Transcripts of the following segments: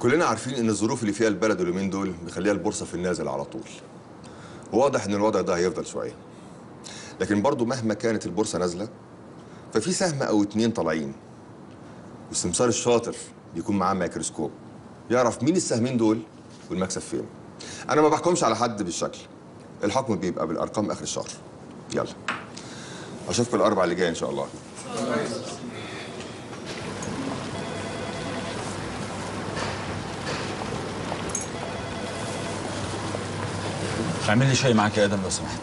كلنا عارفين ان الظروف اللي فيها البلد اليومين دول مخليها البورصه في النازل على طول وواضح ان الوضع ده هيفضل شويه لكن برضو مهما كانت البورصه نازله ففي سهم او اتنين طالعين والسمسار الشاطر بيكون معاه ميكروسكوب يعرف مين السهمين دول والمكسب فين انا ما بحكمش على حد بالشكل الحكم بيبقى بالارقام اخر الشهر يلا اشوفكم الاربع اللي جاي ان شاء الله اعمل لي شاي معاك يا ادم لو سمحت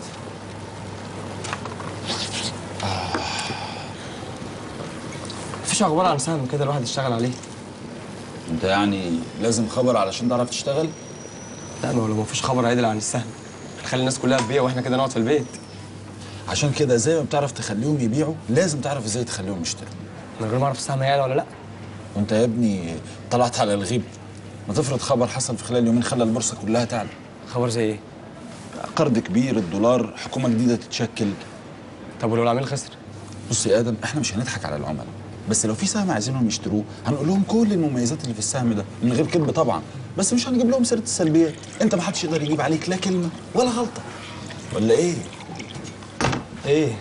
مفيش اخبار عن سهم كده الواحد يشتغل عليه انت يعني لازم خبر علشان تعرف تشتغل لا ما هو لو مفيش خبر عادل عن السهم هنخلي الناس كلها تبيع واحنا كده نقعد في البيت عشان كده زي ما بتعرف تخليهم يبيعوا لازم تعرف ازاي تخليهم يشتروا من غير ما اعرف السهم هيعلى ولا لا وانت يا ابني طلعت على الغيب ما تفرض خبر حصل في خلال يومين خلى البورصه كلها تعلى خبر زي ايه قرض كبير الدولار حكومه جديده تتشكل طب ولو العميل خسر بص يا ادم احنا مش هنضحك على العملاء بس لو في سهم عايزينهم يشتروه هنقول لهم كل المميزات اللي في السهم ده من غير كذب طبعا بس مش هنجيب لهم سيره السلبيات انت ما حدش يقدر يجيب عليك لا كلمه ولا غلطه ولا ايه ايه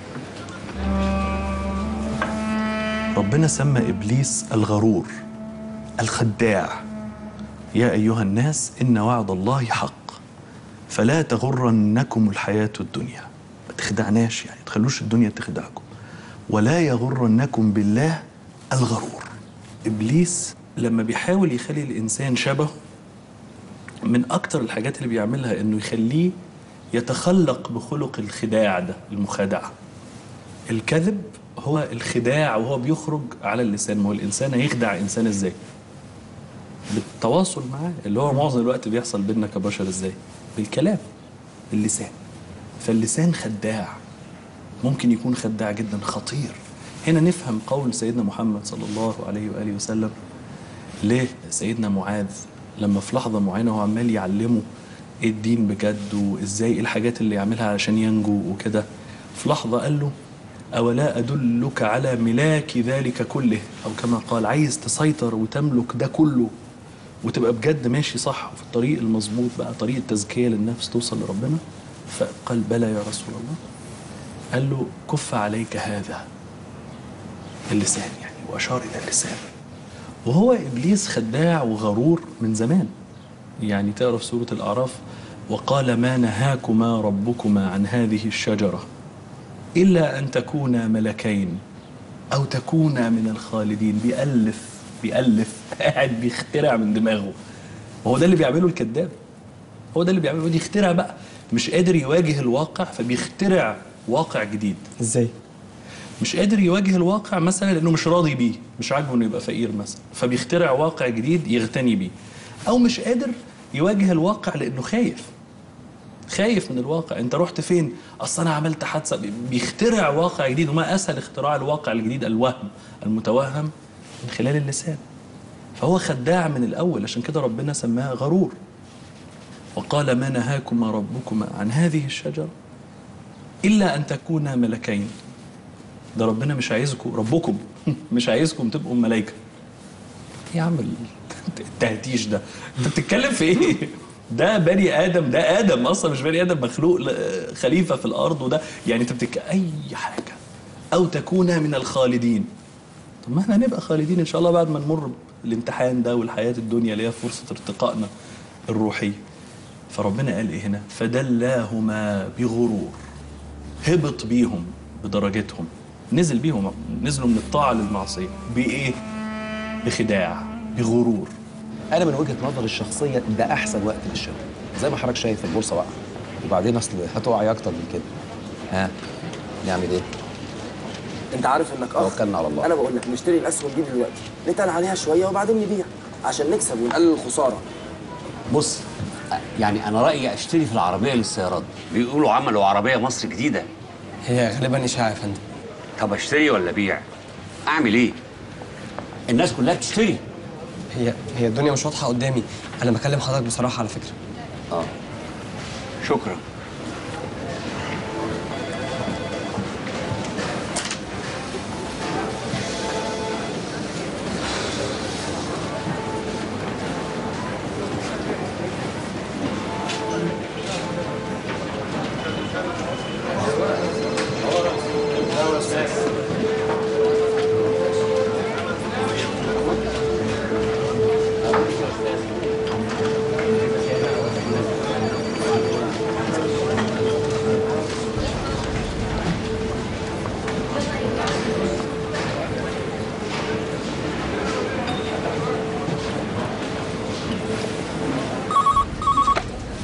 ربنا سمى ابليس الغرور الخداع يا ايها الناس ان وعد الله حق فلا تغرنكم الحياه الدنيا ما تخدعناش يعني تخلوش الدنيا تخدعكم ولا يغرنكم بالله الغرور ابليس لما بيحاول يخلي الانسان شبهه من اكتر الحاجات اللي بيعملها انه يخليه يتخلق بخلق الخداع ده المخادعه الكذب هو الخداع وهو بيخرج على اللسان ما هو الانسان هيخدع انسان ازاي بالتواصل معاه اللي هو معظم الوقت بيحصل بينا كبشر ازاي بالكلام باللسان فاللسان خداع ممكن يكون خداع جدا خطير هنا نفهم قول سيدنا محمد صلى الله عليه واله وسلم لسيدنا معاذ لما في لحظه معينه هو عمال يعلمه ايه الدين بجد وازاي ايه الحاجات اللي يعملها عشان ينجو وكده في لحظه قال له أولا أدلك على ملاك ذلك كله أو كما قال عايز تسيطر وتملك ده كله وتبقى بجد ماشي صح وفي الطريق المظبوط بقى طريق التزكية للنفس توصل لربنا فقال بلى يا رسول الله قال له كف عليك هذا اللسان يعني وأشار إلى اللسان وهو إبليس خداع وغرور من زمان يعني تقرا في سورة الأعراف وقال ما نهاكما ربكما عن هذه الشجرة إلا أن تكونا ملكين أو تكونا من الخالدين بيألف بيألف قاعد بيخترع من دماغه وهو ده اللي بيعمله الكذاب هو ده اللي بيعمله دي يخترع بقى مش قادر يواجه الواقع فبيخترع واقع جديد ازاي مش قادر يواجه الواقع مثلا لانه مش راضي بيه مش عاجبه انه يبقى فقير مثلا فبيخترع واقع جديد يغتني بيه او مش قادر يواجه الواقع لانه خايف خايف من الواقع انت رحت فين اصل انا عملت حادثه بيخترع واقع جديد وما اسهل اختراع الواقع الجديد الوهم المتوهم من خلال اللسان فهو خداع من الاول عشان كده ربنا سماه غرور وقال ما نهاكما ربكما عن هذه الشجره الا ان تكونا ملكين ده ربنا مش عايزكم ربكم مش عايزكم تبقوا ملائكه يا عم التهتيش ده انت بتتكلم في ايه ده بني ادم ده ادم اصلا مش بني ادم مخلوق ل- خليفه في الارض وده يعني انت بتك اي حاجه او تكون من الخالدين طب ما احنا هنبقى خالدين ان شاء الله بعد ما نمر الامتحان ده والحياه الدنيا اللي هي فرصه ارتقائنا الروحي فربنا قال ايه هنا فدلاهما بغرور هبط بيهم بدرجتهم نزل بيهم نزلوا من الطاعه للمعصيه بايه بخداع بغرور انا من وجهه نظري الشخصيه ده احسن وقت للشراء زي ما حضرتك شايف البورصه واقعه وبعدين اصل هتقعي اكتر من كده ها نعمل ايه انت عارف انك اخ توكلنا على الله انا بقول لك نشتري الاسهم دي دلوقتي نتقل عليها شويه وبعدين نبيع عشان نكسب ونقلل الخساره بص يعني انا رايي اشتري في العربيه للسيارات بيقولوا عملوا عربيه مصر جديده هي غالبا اشاعه يا فندم طب اشتري ولا ابيع اعمل ايه الناس كلها بتشتري هي هي الدنيا مش واضحه قدامي انا بكلم حضرتك بصراحه على فكره اه شكرا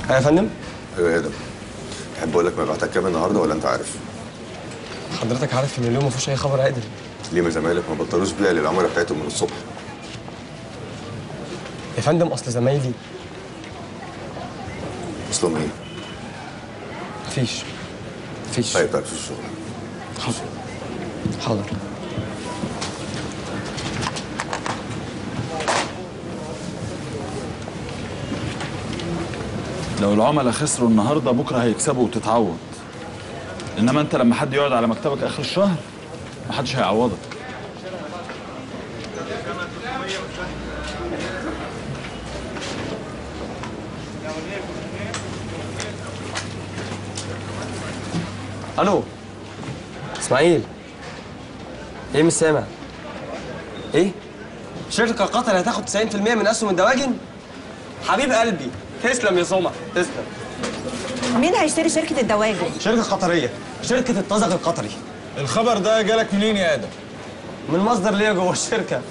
يا فندم ايوه يا ادم تحب اقول لك مبيعاتك كام النهارده ولا انت عارف؟ حضرتك عارف ان اليوم ما فيهوش اي خبر عادل ليه ما زمايلك ما بطلوش بيع للعملاء بتاعتهم من الصبح يا فندم اصل زمايلي اصلهم ايه؟ مفيش مفيش طيب طيب في الشغل حاضر حاضر لو العملاء خسروا النهارده بكره هيكسبوا وتتعوض انما انت لما حد يقعد على مكتبك اخر الشهر محدش هيعوضك الو اسماعيل ايه مش سامع ايه شركة قطر هتاخد 90% من اسهم الدواجن حبيب قلبي تسلم يا سمع تسلم مين هيشتري شركة الدواجن؟ شركة قطرية شركة الطازج القطري الخبر ده جالك منين يا ادم من مصدر ليا جوه الشركة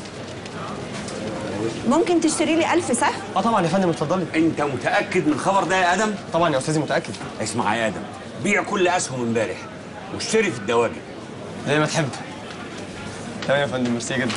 ممكن تشتري لي ألف سهم؟ اه طبعا يا فندم اتفضلي انت متاكد من الخبر ده يا ادم طبعا يا استاذي متأكد اسمع يا ادم بيع كل اسهم امبارح واشتري في الدواجن زي ما تحب تمام يا فندم ميرسي جدا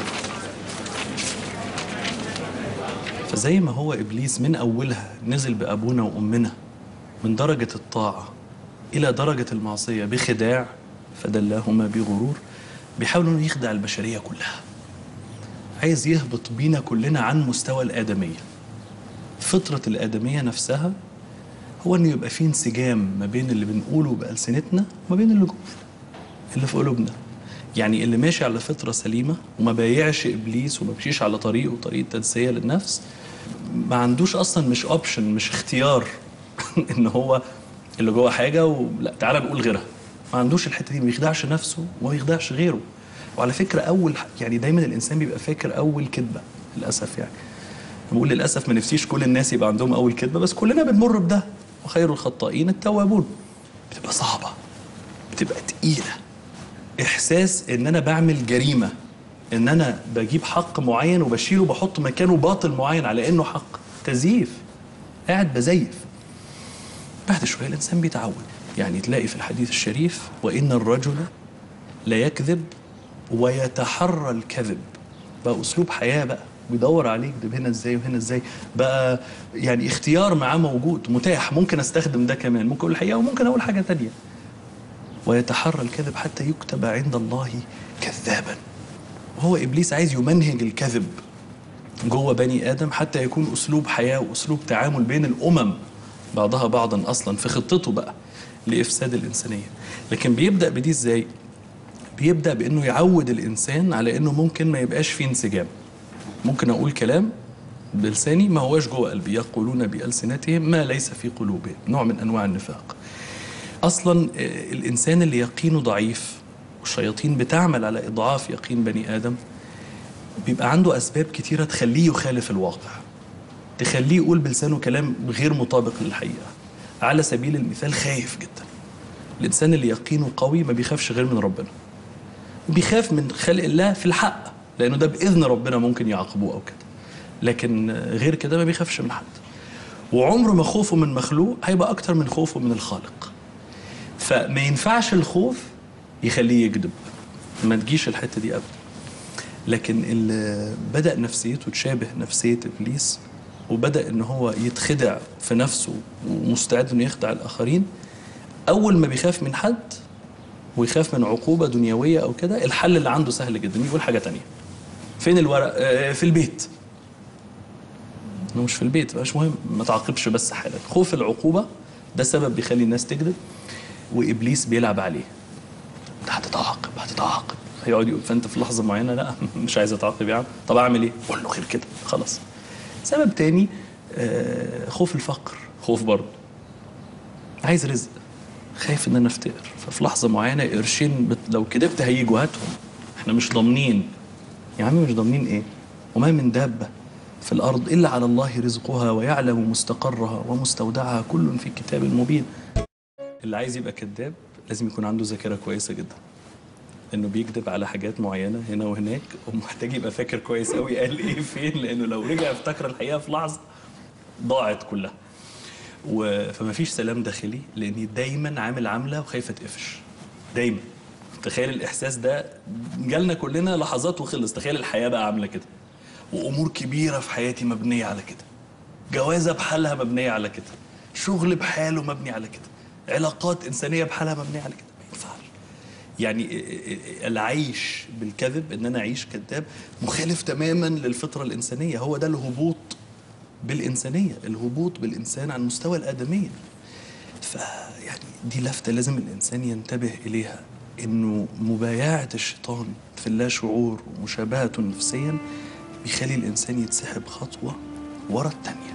فزي ما هو ابليس من اولها نزل بابونا وامنا من درجه الطاعه الى درجه المعصيه بخداع فدلاهما بغرور بيحاول انه يخدع البشريه كلها عايز يهبط بينا كلنا عن مستوى الادميه فطره الادميه نفسها هو انه يبقى في انسجام ما بين اللي بنقوله بالسنتنا وما بين اللي جوه اللي في قلوبنا يعني اللي ماشي على فطرة سليمة وما بايعش إبليس وما مشيش على طريقه طريق تدسية للنفس ما عندوش أصلا مش أوبشن مش اختيار إن هو اللي جوه حاجة ولا تعالى نقول غيرها ما عندوش الحتة دي ما يخدعش نفسه وما يخدعش غيره وعلى فكرة أول ح- يعني دايما الإنسان بيبقى فاكر أول كذبة للأسف يعني بقول للأسف ما نفسيش كل الناس يبقى عندهم أول كذبة بس كلنا بنمر بده وخير الخطائين التوابون بتبقى صعبة بتبقى تقيلة احساس ان انا بعمل جريمه ان انا بجيب حق معين وبشيله وبحط مكانه باطل معين على انه حق تزييف قاعد بزيف بعد شويه الانسان بيتعود يعني تلاقي في الحديث الشريف وان الرجل لا يكذب ويتحرى الكذب بقى اسلوب حياه بقى بيدور عليه يكذب هنا ازاي وهنا ازاي بقى يعني اختيار معاه موجود متاح ممكن استخدم ده كمان ممكن اقول الحقيقه وممكن اقول حاجه تانية ويتحرى الكذب حتى يكتب عند الله كذابا وهو ابليس عايز يمنهج الكذب جوه بني ادم حتى يكون اسلوب حياه واسلوب تعامل بين الامم بعضها بعضا اصلا في خطته بقى لافساد الانسانيه لكن بيبدا بدي ازاي بيبدا بانه يعود الانسان على انه ممكن ما يبقاش فيه انسجام ممكن اقول كلام بلساني ما هواش جوه قلبي يقولون بالسنتهم ما ليس في قلوبهم نوع من انواع النفاق اصلا آه، الانسان اللي يقينه ضعيف والشياطين بتعمل على اضعاف يقين بني ادم بيبقى عنده اسباب كتيره تخليه يخالف الواقع تخليه يقول بلسانه كلام غير مطابق للحقيقه على سبيل المثال خايف جدا الانسان اللي يقينه قوي ما بيخافش غير من ربنا بيخاف من خلق الله في الحق لانه ده باذن ربنا ممكن يعاقبوه او كده لكن آه، غير كده ما بيخافش من حد وعمره ما خوفه من مخلوق هيبقى اكتر من خوفه من الخالق فما ينفعش الخوف يخليه يكذب ما تجيش الحته دي ابدا لكن اللي بدا نفسيته تشابه نفسيه ابليس وبدا ان هو يتخدع في نفسه ومستعد انه يخدع الاخرين اول ما بيخاف من حد ويخاف من عقوبه دنيويه او كده الحل اللي عنده سهل جدا يقول حاجه تانية فين الورق آه، في البيت انه مش في البيت مش مهم ما تعاقبش بس حالك خوف العقوبه ده سبب بيخلي الناس تكذب وابليس بيلعب عليه انت هتتعاقب هتتعاقب هيقعد يقول فانت في لحظه معينه لا مش عايز اتعاقب يا عم طب اعمل ايه؟ قول له غير كده خلاص سبب تاني آه، خوف الفقر خوف برضه عايز رزق خايف ان انا افتقر ففي لحظه معينه قرشين بت... لو كدبت هيجوا هاتهم احنا مش ضامنين يا عم مش ضامنين ايه وما من دابه في الارض الا على الله رزقها ويعلم مستقرها ومستودعها كل في كتاب مبين اللي عايز يبقى كذاب لازم يكون عنده ذاكره كويسه جدا انه بيكذب على حاجات معينه هنا وهناك ومحتاج يبقى فاكر كويس قوي قال ايه فين لانه لو رجع افتكر الحقيقه في لحظه ضاعت كلها و... فما فيش سلام داخلي لاني دايما عامل عامله وخايفه تقفش دايما تخيل الاحساس ده جالنا كلنا لحظات وخلص تخيل الحياه بقى عامله كده وامور كبيره في حياتي مبنيه على كده جوازه بحالها مبنيه على كده شغل بحاله مبني على كده علاقات انسانيه بحالها مبنيه على كده ما ينفعش يعني العيش بالكذب ان انا اعيش كذاب مخالف تماما للفطره الانسانيه هو ده الهبوط بالانسانيه الهبوط بالانسان عن مستوى الادميه فيعني دي لفته لازم الانسان ينتبه اليها انه مبايعه الشيطان في اللاشعور ومشابهته نفسيا بيخلي الانسان يتسحب خطوه ورا الثانيه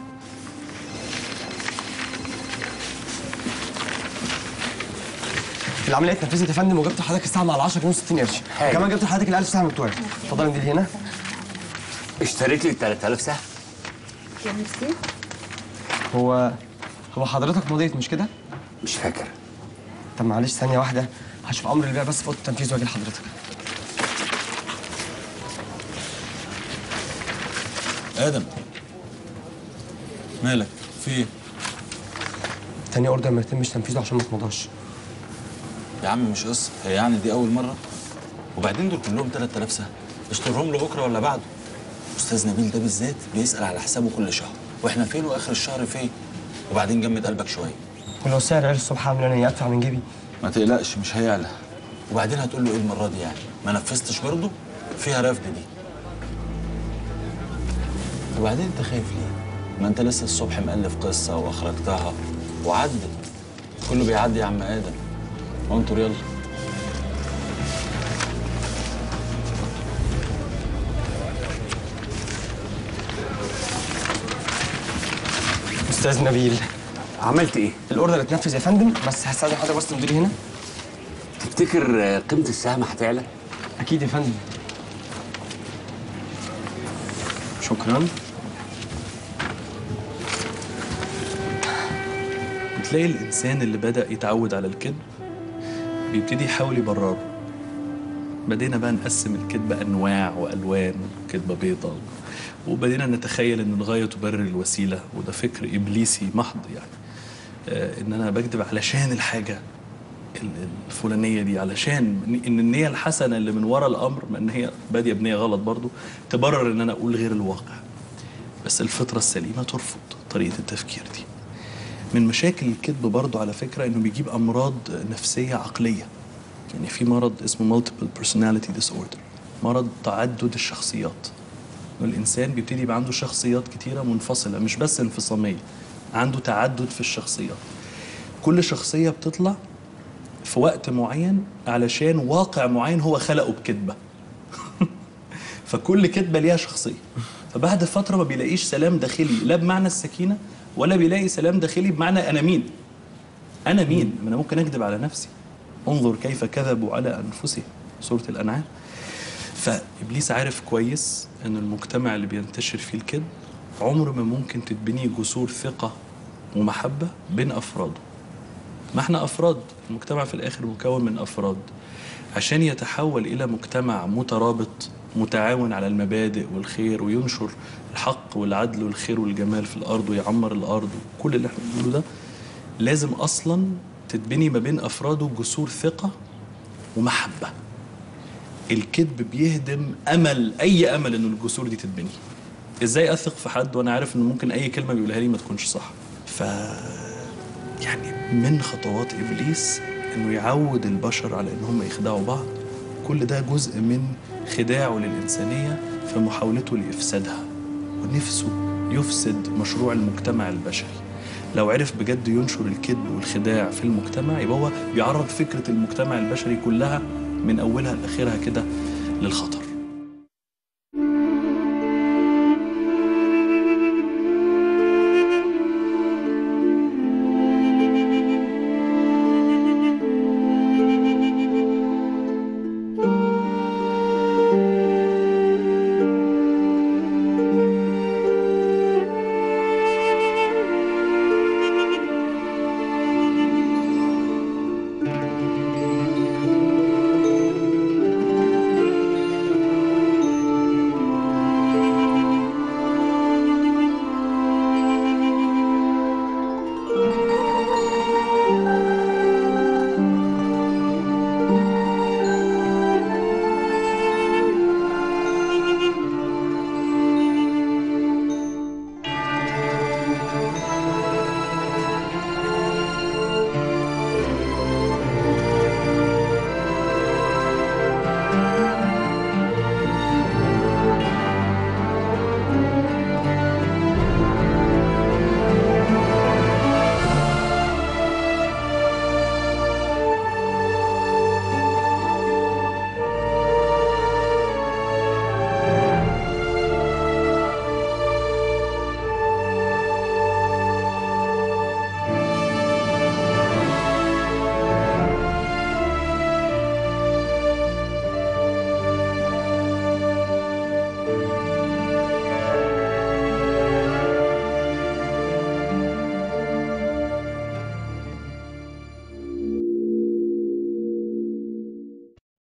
العمليه اتنفذت يا فندم وجبت لحضرتك السهم على 10 جنيه و60 قرش وكمان جبت لحضرتك ال 1000 سهم بتوعك اتفضل دي هنا اشتريت لي 3000 سهم هو هو حضرتك مضيت مش كده؟ مش فاكر طب معلش ثانيه واحده هشوف امر البيع بس في اوضه التنفيذ واجي لحضرتك ادم مالك في ايه تاني اوردر ما يتمش تنفيذه عشان ما اتمضاش يا عم مش قصه هي يعني دي اول مره وبعدين دول كلهم 3000 سهم اشتريهم له بكره ولا بعده استاذ نبيل ده بالذات بيسال على حسابه كل شهر واحنا فين واخر الشهر فين وبعدين جمد قلبك شويه ولو سعر عيش الصبح هعمل انا ادفع من جيبي ما تقلقش مش هيعلى وبعدين هتقول له ايه المره دي يعني ما نفذتش برضه فيها رفد دي وبعدين انت خايف ليه ما انت لسه الصبح مألف قصه واخرجتها وعدت كله بيعدي يا عم ادم انطر يلا استاذ نبيل عملت ايه؟ الاوردر اتنفذ يا فندم بس هستاذن حضرتك بس تمضي لي هنا تفتكر آه، قيمه السهم هتعلى؟ اكيد يا فندم شكرا بتلاقي الإنسان اللي بدأ يتعود على الكذب بيبتدي يحاول يبرره بدينا بقى نقسم الكذب أنواع وألوان كذبة بيضة وبدينا نتخيل إن الغاية تبرر الوسيلة وده فكر إبليسي محض يعني آه إن أنا بكذب علشان الحاجة ال- الفلانية دي علشان إن النية الحسنة اللي من وراء الأمر ما إن هي بادية بنية غلط برضو تبرر إن أنا أقول غير الواقع بس الفطرة السليمة ترفض طريقة التفكير دي من مشاكل الكذب برضو على فكرة إنه بيجيب أمراض نفسية عقلية يعني في مرض اسمه multiple personality disorder مرض تعدد الشخصيات إنه الإنسان بيبتدي يبقى عنده شخصيات كتيرة منفصلة مش بس انفصامية عنده تعدد في الشخصيات كل شخصية بتطلع في وقت معين علشان واقع معين هو خلقه بكذبة فكل كذبة ليها شخصية فبعد فترة ما بيلاقيش سلام داخلي لا بمعنى السكينة ولا بيلاقي سلام داخلي بمعنى أنا مين أنا مين ما أنا ممكن أكذب على نفسي انظر كيف كذبوا على أنفسهم سورة الأنعام فإبليس عارف كويس أن المجتمع اللي بينتشر فيه الكذب عمر ما ممكن تتبني جسور ثقة ومحبة بين أفراده ما احنا أفراد المجتمع في الآخر مكون من أفراد عشان يتحول إلى مجتمع مترابط متعاون على المبادئ والخير وينشر الحق والعدل والخير والجمال في الأرض ويعمر الأرض وكل اللي احنا بنقوله ده لازم أصلا تتبني ما بين أفراده جسور ثقة ومحبة الكذب بيهدم أمل أي أمل إنه الجسور دي تتبني إزاي أثق في حد وأنا عارف إنه ممكن أي كلمة بيقولها لي ما تكونش صح ف يعني من خطوات ابليس انه يعود البشر على ان هم يخدعوا بعض كل ده جزء من خداعه للانسانيه في محاولته لافسادها ونفسه يفسد مشروع المجتمع البشري لو عرف بجد ينشر الكذب والخداع في المجتمع يبقى هو بيعرض فكره المجتمع البشري كلها من اولها لاخرها كده للخطر